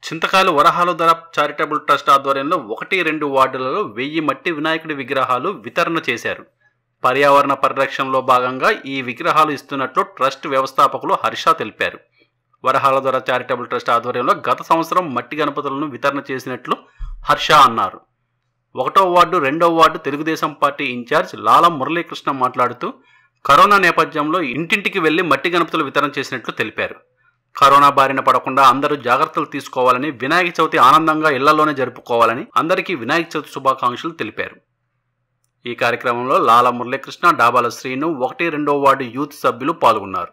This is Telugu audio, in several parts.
చింతకాయలు వరహాలుధర చారిటబుల్ ట్రస్ట్ ఆధ్వర్యంలో ఒకటి రెండు వార్డులలో వెయ్యి మట్టి వినాయకుడి విగ్రహాలు వితరణ చేశారు పర్యావరణ పరిరక్షణలో భాగంగా ఈ విగ్రహాలు ఇస్తున్నట్లు ట్రస్ట్ వ్యవస్థాపకులు హర్ష తెలిపారు వరహాలధర చారిటబుల్ ట్రస్ట్ ఆధ్వర్యంలో గత సంవత్సరం మట్టి గణపతులను వితరణ చేసినట్లు హర్ష అన్నారు ఒకటో వార్డు రెండో వార్డు తెలుగుదేశం పార్టీ ఇన్ఛార్జ్ లాలం మురళీకృష్ణ మాట్లాడుతూ కరోనా నేపథ్యంలో ఇంటింటికి వెళ్లి మట్టి గణపతులు వితరణ చేసినట్లు తెలిపారు కరోనా బారిన పడకుండా అందరూ జాగ్రత్తలు తీసుకోవాలని వినాయక చవితి ఆనందంగా ఇళ్లలోనే జరుపుకోవాలని అందరికీ వినాయక చవితి శుభాకాంక్షలు తెలిపారు ఈ కార్యక్రమంలో లాల మురళీకృష్ణ డాబాల శ్రీను ఒకటి రెండో వార్డు యూత్ సభ్యులు పాల్గొన్నారు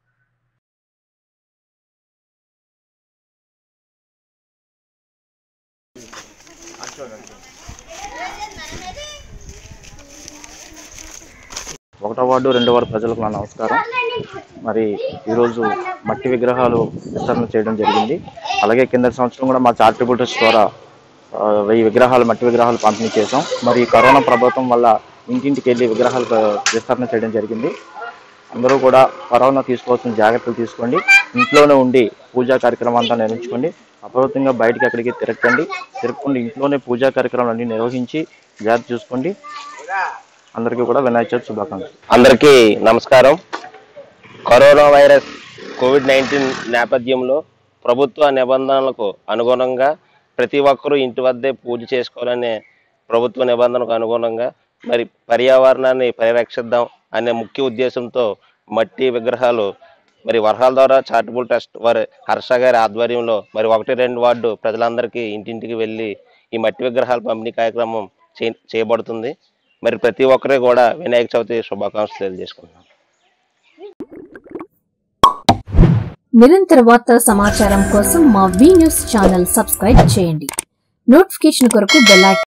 ఒకటో వార్డు రెండో వార్డు ప్రజలకు నా నమస్కారం మరి ఈరోజు మట్టి విగ్రహాలు విస్తరణ చేయడం జరిగింది అలాగే కింద సంవత్సరం కూడా మా చారిటబుల్ ట్రస్ట్ ద్వారా ఆ, వెయ్యి విగ్రహాలు మట్టి విగ్రహాలు పంపిణీ చేసాం మరి ఈ కరోనా ప్రభుత్వం వల్ల ఇంటింటికి వెళ్ళి విగ్రహాలు ఆ, విస్తరణ చేయడం జరిగింది అందరూ కూడా కరోనా తీసుకోవాల్సిన జాగ్రత్తలు తీసుకోండి ఇంట్లోనే ఉండి పూజా కార్యక్రమం అంతా నిర్వహించుకోండి అప్రమత్తంగా బయటికి ఎక్కడికి తిరగకండి తిరగకుండా ఇంట్లోనే పూజా కార్యక్రమాలు అన్ని నిర్వహించి జాగ్రత్త చూసుకోండి అందరికీ కూడా వినాయక చవితి శుభాకాంక్షలు అందరికీ నమస్కారం కరోనా వైరస్ కోవిడ్ నైన్టీన్ నేపథ్యంలో ప్రభుత్వ నిబంధనలకు అనుగుణంగా ప్రతి ఒక్కరూ ఇంటి వద్దే పూజ చేసుకోవాలనే ప్రభుత్వ నిబంధనకు అనుగుణంగా మరి పర్యావరణాన్ని పరిరక్షిద్దాం అనే ముఖ్య ఉద్దేశంతో మట్టి విగ్రహాలు మరి వర్షాల ద్వారా చారిటబుల్ ట్రస్ట్ వారి హర్ష గారి ఆధ్వర్యంలో మరి ఒకటి రెండు వార్డు ప్రజలందరికీ ఇంటింటికి వెళ్ళి ఈ మట్టి విగ్రహాల పంపిణీ కార్యక్రమం చే- చేయబడుతుంది మరి ప్రతి ఒక్కరే కూడా వినాయక చవితి శుభాకాంక్షలు తెలియజేసుకుంటున్నాం నిరంతర వార్తా సమాచారం కోసం మా వి న్యూస్ ఛానల్ సబ్స్క్రైబ్ చేయండి నోటిఫికేషన్ కొరకు బెల్ ఐకాన్